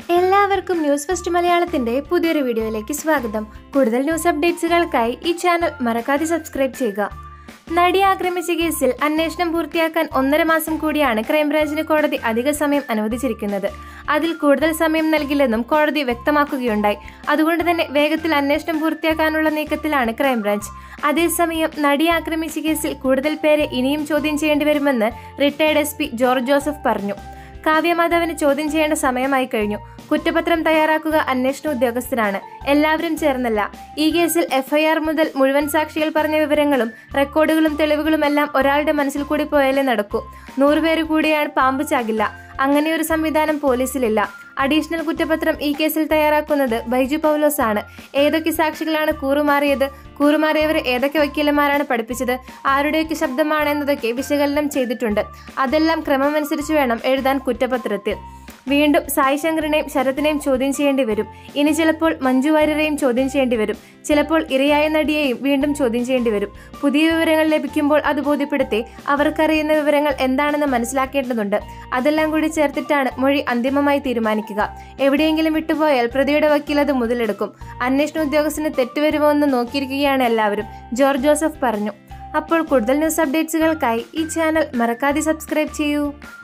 എല്ലാവർക്കും news first മലയാളത്തിന്റെ പുതിയൊരു വീഡിയോയിലേക്ക് സ്വാഗതം കൂടുതൽ ന്യൂസ് അപ്ഡേറ്റ്സുകൾക്കായി ഈ ചാനൽ മറക്കാതെ സബ്സ്ക്രൈബ് ചെയ്യുക നടി ആക്രമിച്ച കേസിൽ അന്വേഷണം പൂർത്തിയാക്കാൻ ഒന്നര മാസം കൂടിയാണ് ക്രൈംബ്രാഞ്ചിന് കോടതി അധിക സമയം അനുവദിച്ചിരിക്കുന്നത് അതിൽ കൂടുതൽ സമയം നൽകില്ലെന്നും കോടതി വ്യക്തമാക്കുകയുണ്ടായി അതുകൊണ്ട് തന്നെ വേഗത്തിൽ അന്വേഷണം പൂർത്തിയാക്കാനുള്ള നീക്കത്തിലാണ് ക്രൈംബ്രാഞ്ച് അതേസമയം നടി ആക്രമിച്ച കേസിൽ കൂടുതൽ പേരെ ഇനിയും ചോദ്യം ചെയ്യേണ്ടി വരുമെന്ന് retired S P George Joseph പറഞ്ഞു കാവ്യമാധവന് ചോദ്യം ചെയ്യേണ്ട സമയമായി കഴിഞ്ഞു കുറ്റപത്രം തയ്യാറാക്കുക അന്വേഷണ ഉദ്യോഗസ്ഥരാണ് എല്ലാവരും ചേർന്നല്ല ഈ കേസിൽ എഫ്ഐആർ മുതൽ മുഴുവൻ സാക്ഷികൾ പറഞ്ഞ വിവരങ്ങളും റെക്കോർഡുകളും തെളിവുകളും എല്ലാം ഒരാളുടെ മനസ്സിൽ കൂടി പോയാലേ നടക്കൂ നൂറുപേര് കൂടിയാണ് പാമ്പ് ചാകില്ല അങ്ങനെയൊരു സംവിധാനം പോലീസിലില്ല അഡീഷണൽ കുറ്റപത്രം ഈ കേസിൽ തയ്യാറാക്കുന്നത് ബൈജു പൗലോസ് ആണ് ഏതൊക്കെ സാക്ഷികളാണ് കൂറുമാറിയത് കൂറുമാറിയവരെ ഏതൊക്കെ വക്കീലന്മാരാണ് പഠിപ്പിച്ചത് ആരുടെയൊക്കെ ശബ്ദമാണ് എന്നതൊക്കെ വിശകലനം ചെയ്തിട്ടുണ്ട് അതെല്ലാം ക്രമമനുസരിച്ച് വേണം എഴുതാൻ കുറ്റപത്രത്തിൽ വീണ്ടും സായി ശങ്കറിനെയും ശരത്തിനെയും ചോദ്യം ചെയ്യേണ്ടി വരും ഇനി ചിലപ്പോൾ മഞ്ജു വാര്യരെയും ചോദ്യം ചെയ്യേണ്ടി വരും ചിലപ്പോൾ ഇരയായ നടിയെയും വീണ്ടും ചോദ്യം ചെയ്യേണ്ടി വരും പുതിയ വിവരങ്ങൾ ലഭിക്കുമ്പോൾ അത് ബോധ്യപ്പെടുത്തി അവർക്കറിയുന്ന വിവരങ്ങൾ എന്താണെന്ന് മനസ്സിലാക്കേണ്ടതുണ്ട് അതെല്ലാം കൂടി ചേർത്തിട്ടാണ് മൊഴി അന്തിമമായി തീരുമാനിക്കുക എവിടെയെങ്കിലും വിട്ടുപോയാൽ പ്രതിയുടെ വക്കീൽ അത് മുതലെടുക്കും അന്വേഷണ ഉദ്യോഗസ്ഥന് തെറ്റുവരുമോ എന്ന് നോക്കിയിരിക്കുകയാണ് എല്ലാവരും ജോർജ് ജോസഫ് പറഞ്ഞു അപ്പോൾ കൂടുതൽ ന്യൂസ് അപ്ഡേറ്റ്സുകൾക്കായി ഈ ചാനൽ മറക്കാതെ സബ്സ്ക്രൈബ് ചെയ്യൂ